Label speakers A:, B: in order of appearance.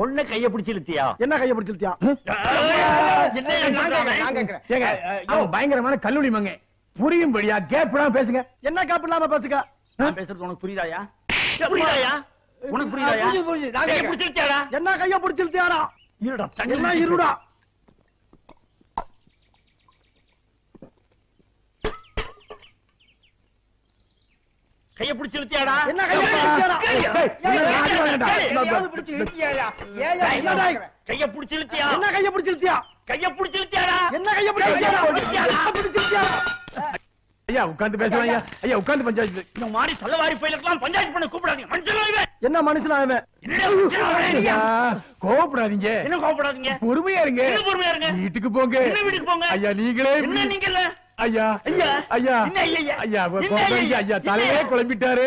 A: பொண்ணை கைய பிடிச்சு இழுத்தியா
B: என்ன கைய பிடிச்சிருத்தியா
A: என்ன
C: நான் கேக்குறேன், நான் கேக்குறேன்.
D: ஏங்க அவன் பயங்கரமான கல்லூரி மங்க புரியும்படியா கேப்லாம் பேசுங்க
B: என்ன காப்பு இல்லாம பேசுங்க
A: நான் பேசுறது உனக்கு புரியுதாயா புரியுதாயா உனக்கு புரியுதாயா
C: புரியுது, புரியுது. நான்
A: கைய
C: கேக்குறேன்.
A: பிடிச்சு இழுத்தியாடா
B: என்ன கைய பிடிச்சிருத்தியாடா
A: இருடா
B: என்ன இருடா
A: கைய பிடிச்சு இழுத்தியாடா
B: என்ன கைய பிடிச்சிருத்தியாடா
D: ஏய், இல்ல, ராஜா வேண்டாம்.
C: எதையாவது பிடிச்சு இழுக்கியாயா? ஏயா,
A: டேய்,
C: என்ன கேக்குறேன்?
A: கைய பிடிச்சு இழுத்தியா
B: என்ன கைய பிடிச்சிருத்தியா
A: கைய பிடிச்சு இழுத்தியாடா
B: என்ன கைய பிடிச்சிருத்தியாடா என்ன பிடிச்சிருத்தியாடா
D: ஐயா உட்கார்ந்து பேசுவாங்க ஐயா ஐயா உட்கார்ந்து பஞ்சாயத்து
A: இந்த மாதிரி சல்லவாரி பயிலுக்கெல்லாம் பஞ்சாயத்து பண்ண கூப்பிடாதீங்க மனுஷன் இவன்.
B: என்ன மனுஷனா அவன்
A: என்னடா மனுஷனா அவன்?
D: ஐயா, கோவப்படாதீங்க
A: என்ன கோவப்படாதீங்க
D: பொறுமையா இருங்க
A: என்ன பொறுமையா இருங்க?
D: வீட்டுக்கு போங்க
A: என்ன வீட்டுக்கு போங்க?
D: ஐயா நீங்களே
A: என்ன நீங்க இல்ல
D: ஐயா
A: ஐயா.
D: ஐயா
A: என்ன ஐயா, ஐயா?
D: ஐயா
A: என்ன
D: கோபம்
A: ஐயா?
D: ஐயா
A: என்ன
D: தலையே
A: ஐயா?
D: குழம்பிட்டாரு